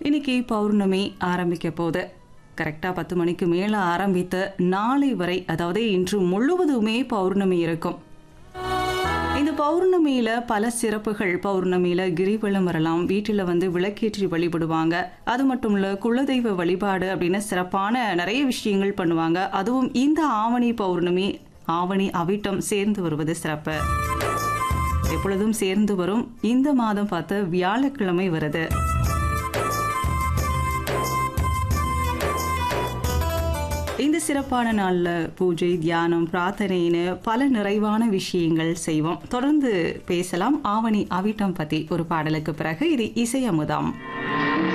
இன்னைக்கு பௌர்ணமி ஆரம்பிக்க போகுது கரெக்டாக பத்து மணிக்கு மேலே ஆரம்பித்த நாளை வரை அதாவது இன்று முழுவதுமே பௌர்ணமி இருக்கும் இந்த பௌர்ணமியில பல சிறப்புகள் பௌர்ணமியில கிரிவலம் வரலாம் வீட்டில் வந்து விளக்கேற்றி வழிபடுவாங்க அது மட்டும் இல்ல குலதெய்வ வழிபாடு அப்படின்னு சிறப்பான நிறைய விஷயங்கள் பண்ணுவாங்க அதுவும் இந்த ஆவணி பௌர்ணமி ஆவணி அவிட்டம் சேர்ந்து வருவது சிறப்பு எப்பொழுதும் சேர்ந்து வரும் இந்த மாதம் பார்த்து வியாழக்கிழமை வருது இந்த சிறப்பான நாள்ல பூஜை தியானம் பிரார்த்தனைன்னு பல நிறைவான விஷயங்கள் செய்வோம் தொடர்ந்து பேசலாம் ஆவணி அவிட்டம் பத்தி ஒரு பாடலுக்கு பிறகு இது இசை அமுதம்